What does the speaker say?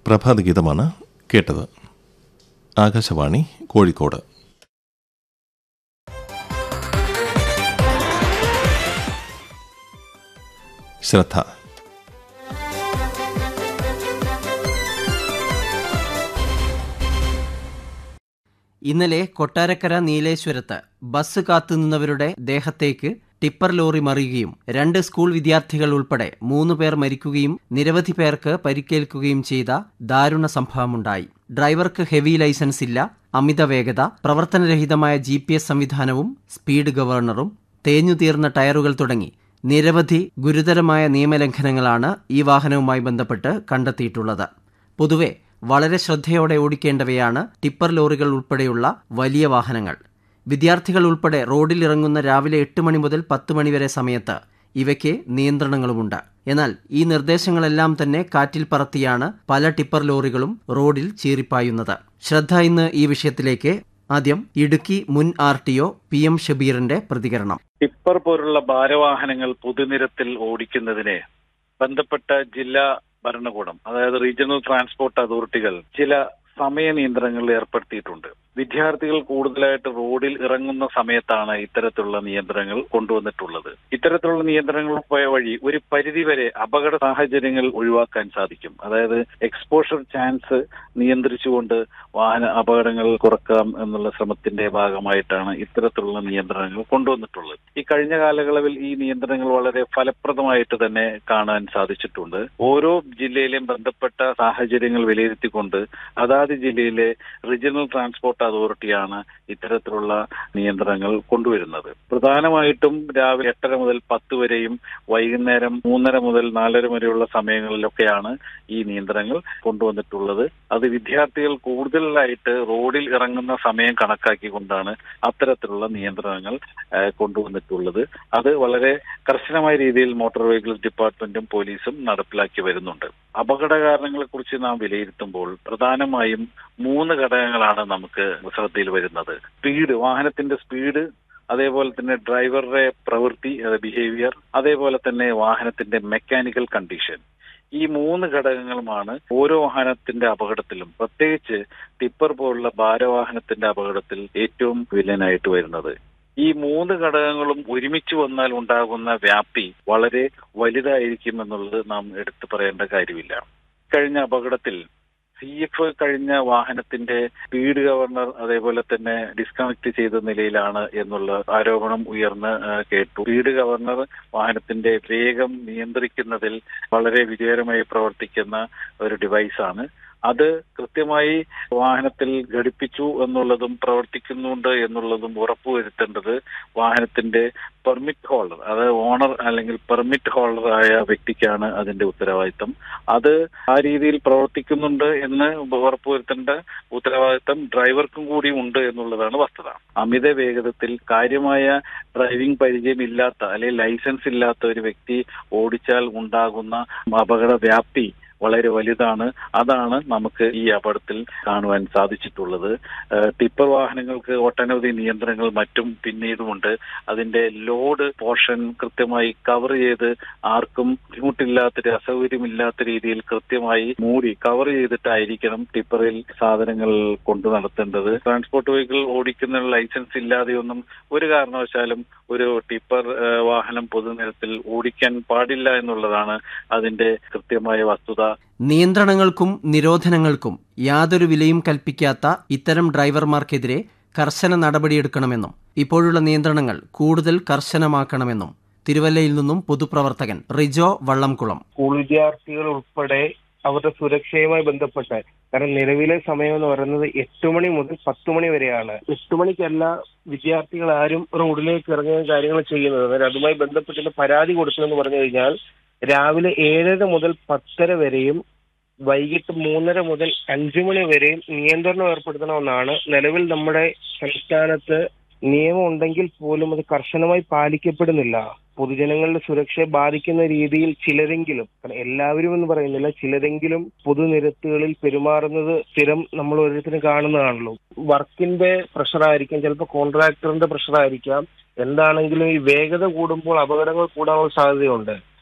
പ്രഭാതഗീതമാണ് കേട്ടത് ആകാശവാണി കോഴിക്കോട് ശ്രദ്ധ ഇന്നലെ കൊട്ടാരക്കര നീലേശ്വരത്ത് ബസ് കാത്തുനിന്നവരുടെ ദേഹത്തേക്ക് ടിപ്പർ ലോറി മറിയുകയും രണ്ട് സ്കൂൾ വിദ്യാർത്ഥികൾ ഉൾപ്പെടെ മൂന്ന് പേർ മരിക്കുകയും നിരവധി പേർക്ക് പരിക്കേൽക്കുകയും ചെയ്ത ദാരുണ സംഭവമുണ്ടായി ഡ്രൈവർക്ക് ഹെവി ലൈസൻസ് ഇല്ല അമിത വേഗത പ്രവർത്തനരഹിതമായ ജി പി എസ് സംവിധാനവും സ്പീഡ് ഗവർണറും തേഞ്ഞുതീർന്ന ടയറുകൾ തുടങ്ങി നിരവധി ഗുരുതരമായ നിയമലംഘനങ്ങളാണ് ഈ വാഹനവുമായി ബന്ധപ്പെട്ട് കണ്ടെത്തിയിട്ടുള്ളത് പൊതുവെ വളരെ ശ്രദ്ധയോടെ ഓടിക്കേണ്ടവയാണ് ടിപ്പർ ലോറികൾ ഉൾപ്പെടെയുള്ള വലിയ വാഹനങ്ങൾ വിദ്യാർത്ഥികൾ ഉൾപ്പെടെ റോഡിലിറങ്ങുന്ന രാവിലെ എട്ട് മണി മുതൽ പത്ത് മണിവരെ സമയത്ത് ഇവയ്ക്ക് നിയന്ത്രണങ്ങളുമുണ്ട് എന്നാൽ ഈ നിർദ്ദേശങ്ങളെല്ലാം തന്നെ കാറ്റിൽ പറത്തിയാണ് പല ടിപ്പർ ലോറികളും റോഡിൽ ചീറിപ്പായുന്നത് ശ്രദ്ധ ഇന്ന് ഈ വിഷയത്തിലേക്ക് ആദ്യം ഇടുക്കി മുൻ R T O P M ഷബീറിന്റെ പ്രതികരണം ടിപ്പർ പോലുള്ള ഭാരവാഹനങ്ങൾ പൊതുനിരത്തിൽ ഓടിക്കുന്നതിന് ബന്ധപ്പെട്ട ജില്ലാ ഭരണകൂടം അതായത് റീജിയണൽ ട്രാൻസ്പോർട്ട് അതോറിറ്റികൾ ചില സമയ നിയന്ത്രണങ്ങൾ ഏർപ്പെടുത്തിയിട്ടുണ്ട് വിദ്യാർത്ഥികൾ കൂടുതലായിട്ട് റോഡിൽ ഇറങ്ങുന്ന സമയത്താണ് ഇത്തരത്തിലുള്ള നിയന്ത്രണങ്ങൾ കൊണ്ടുവന്നിട്ടുള്ളത് ഇത്തരത്തിലുള്ള നിയന്ത്രണങ്ങൾ പോയ വഴി ഒരു പരിധിവരെ അപകട സാഹചര്യങ്ങൾ ഒഴിവാക്കാൻ സാധിക്കും അതായത് എക്സ്പോഷർ ചാൻസ് നിയന്ത്രിച്ചുകൊണ്ട് വാഹന അപകടങ്ങൾ കുറക്കാം എന്നുള്ള ശ്രമത്തിന്റെ ഭാഗമായിട്ടാണ് ഇത്തരത്തിലുള്ള നിയന്ത്രണങ്ങൾ കൊണ്ടുവന്നിട്ടുള്ളത് ഈ കഴിഞ്ഞ കാലയളവിൽ ഈ നിയന്ത്രണങ്ങൾ വളരെ ഫലപ്രദമായിട്ട് തന്നെ കാണാൻ സാധിച്ചിട്ടുണ്ട് ഓരോ ജില്ലയിലെയും ബന്ധപ്പെട്ട സാഹചര്യങ്ങൾ വിലയിരുത്തിക്കൊണ്ട് അതാത് ജില്ലയിലെ റീജിയണൽ ട്രാൻസ്പോർട്ട് അതോറിറ്റിയാണ് ഇത്തരത്തിലുള്ള നിയന്ത്രണങ്ങൾ കൊണ്ടുവരുന്നത് പ്രധാനമായിട്ടും രാവിലെ എട്ടര മുതൽ പത്ത് വരെയും വൈകുന്നേരം മൂന്നര മുതൽ നാലര വരെയുള്ള സമയങ്ങളിലൊക്കെയാണ് ഈ നിയന്ത്രണങ്ങൾ കൊണ്ടുവന്നിട്ടുള്ളത് അത് വിദ്യാർത്ഥികൾ കൂടുതലായിട്ട് റോഡിൽ ഇറങ്ങുന്ന സമയം കണക്കാക്കിക്കൊണ്ടാണ് അത്തരത്തിലുള്ള നിയന്ത്രണങ്ങൾ ഏഹ്, കൊണ്ടുവന്നിട്ടുള്ളത് അത് വളരെ കർശനമായ രീതിയിൽ മോട്ടോർ വെഹിക്കിൾസ് ഡിപ്പാർട്ട്മെന്റും പോലീസും നടപ്പിലാക്കി വരുന്നുണ്ട് അപകട കാരണങ്ങളെ കുറിച്ച് നാം വിലയിരുത്തുമ്പോൾ പ്രധാനമായും മൂന്ന് ഘടകങ്ങളാണ് നമുക്ക് ശ്രദ്ധയിൽ വരുന്നത് സ്പീഡ് വാഹനത്തിന്റെ സ്പീഡ് അതേപോലെ തന്നെ ഡ്രൈവറുടെ പ്രവൃത്തി ബിഹേവിയർ അതേപോലെ തന്നെ വാഹനത്തിന്റെ മെക്കാനിക്കൽ കണ്ടീഷൻ ഈ മൂന്ന് ഘടകങ്ങളുമാണ് ഓരോ വാഹനത്തിന്റെ അപകടത്തിലും പ്രത്യേകിച്ച് ടിപ്പർ പോലുള്ള ഭാരവാഹനത്തിന്റെ അപകടത്തിൽ ഏറ്റവും വില്ലനായിട്ട് വരുന്നത് ഈ മൂന്ന് ഘടകങ്ങളും ഒരുമിച്ച് വന്നാൽ ഉണ്ടാകുന്ന വ്യാപ്തി വളരെ വലുതായിരിക്കും എന്നുള്ളത് നാം എടുത്തു പറയേണ്ട കാര്യമില്ല കഴിഞ്ഞ അപകടത്തിൽ സി എഫ് കഴിഞ്ഞ വാഹനത്തിന്റെ സ്പീഡ് ഗവർണർ അതേപോലെ തന്നെ ഡിസ്കണക്ട് ചെയ്ത നിലയിലാണ് എന്നുള്ള ആരോപണം ഉയർന്ന് ആ, കേട്ടു സ്പീഡ് ഗവർണർ വാഹനത്തിന്റെ വേഗം നിയന്ത്രിക്കുന്നതിൽ വളരെ വിജയകരമായി പ്രവർത്തിക്കുന്ന ഒരു ഡിവൈസാണ് അത് കൃത്യമായി വാഹനത്തിൽ ഘടിപ്പിച്ചു എന്നുള്ളതും പ്രവർത്തിക്കുന്നുണ്ട് എന്നുള്ളതും ഉറപ്പുവരുത്തേണ്ടത് വാഹനത്തിന്റെ പെർമിറ്റ് ഹോൾഡർ അത് ഓണർ അല്ലെങ്കിൽ പെർമിറ്റ് ഹോൾഡർ ആയ വ്യക്തിക്കാണ് അതിന്റെ ഉത്തരവാദിത്തം അത് ആ രീതിയിൽ പ്രവർത്തിക്കുന്നുണ്ട് എന്ന് ഉറപ്പുവരുത്തേണ്ട ഉത്തരവാദിത്തം ഡ്രൈവർക്കും കൂടി ഉണ്ട് എന്നുള്ളതാണ് വസ്തുത അമിത വേഗതത്തിൽ കാര്യമായ ഡ്രൈവിംഗ് പരിചയമില്ലാത്ത അല്ലെങ്കിൽ ലൈസൻസ് ഇല്ലാത്ത ഒരു വ്യക്തി ഓടിച്ചാൽ ഉണ്ടാകുന്ന അപകട വ്യാപ്തി വളരെ വലുതാണ് അതാണ് നമുക്ക് ഈ അപകടത്തിൽ കാണുവാൻ സാധിച്ചിട്ടുള്ളത് ഏഹ് ടിപ്പർ വാഹനങ്ങൾക്ക് ഒട്ടനവധി നിയന്ത്രണങ്ങൾ മറ്റും പിന്നീടുമുണ്ട് അതിന്റെ ലോഡ് പോർഷൻ കൃത്യമായി കവർ ചെയ്ത് ആർക്കും ബുദ്ധിമുട്ടില്ലാത്ത അസൗകര്യമില്ലാത്ത രീതിയിൽ കൃത്യമായി മൂടി കവർ ചെയ്തിട്ടായിരിക്കണം ടിപ്പറിൽ സാധനങ്ങൾ കൊണ്ടു നടത്തേണ്ടത് ട്രാൻസ്പോർട്ട് വെഹിക്കിൾ ഓടിക്കുന്ന ലൈസൻസ് ഇല്ലാതെയൊന്നും ഒരു കാരണവശാലും ഒരു ടിപ്പർ ഏഹ് വാഹനം പൊതുനിരത്തിൽ ഓടിക്കാൻ പാടില്ല എന്നുള്ളതാണ് അതിന്റെ കൃത്യമായ വസ്തുത നിയന്ത്രണങ്ങൾക്കും നിരോധനങ്ങൾക്കും യാതൊരു വിലയും കൽപ്പിക്കാത്ത ഇത്തരം ഡ്രൈവർമാർക്കെതിരെ കർശന നടപടിയെടുക്കണമെന്നും ഇപ്പോഴുള്ള നിയന്ത്രണങ്ങൾ കൂടുതൽ കർശനമാക്കണമെന്നും തിരുവല്ലയിൽ നിന്നും പൊതുപ്രവർത്തകൻ റിജോ വള്ളംകുളം സ്കൂൾ വിദ്യാർത്ഥികൾ ഉൾപ്പെടെ അവരുടെ സുരക്ഷയുമായി ബന്ധപ്പെട്ട് കാരണം നിലവിലെ സമയം എന്ന് പറയുന്നത് എട്ട് മണി മുതൽ പത്ത് മണി വരെയാണ് എട്ട് മണിക്കല്ല വിദ്യാർത്ഥികൾ ആരും റോഡിലേക്ക് ഇറങ്ങുന്ന കാര്യങ്ങൾ ചെയ്യുന്നത് അതായത് അതുമായി ബന്ധപ്പെട്ടുള്ള പരാതി കൊടുത്തതെന്ന് പറഞ്ഞു കഴിഞ്ഞാൽ രാവിലെ ഏഴര മുതൽ പത്തര വരെയും വൈകിട്ട് മൂന്നര മുതൽ അഞ്ചു മണി വരെയും നിയന്ത്രണം ഏർപ്പെടുത്തണമെന്നാണ് നിലവിൽ നമ്മുടെ സംസ്ഥാനത്ത് നിയമം ഉണ്ടെങ്കിൽ പോലും അത് കർശനമായി പാലിക്കപ്പെടുന്നില്ല പൊതുജനങ്ങളുടെ സുരക്ഷയെ ബാധിക്കുന്ന രീതിയിൽ ചിലരെങ്കിലും കാരണം എല്ലാവരും എന്ന് പറയുന്നില്ല ചിലരെങ്കിലും പൊതുനിരത്തുകളിൽ പെരുമാറുന്നത് സ്ഥിരം നമ്മൾ ഓരോരുത്തരും കാണുന്നതാണല്ലോ വർക്കിന്റെ പ്രഷറായിരിക്കാം ചിലപ്പോൾ കോൺട്രാക്ടറിന്റെ പ്രഷറായിരിക്കാം എന്താണെങ്കിലും ഈ വേഗത കൂടുമ്പോൾ അപകടങ്ങൾ കൂടാനുള്ള സാധ്യതയുണ്ട്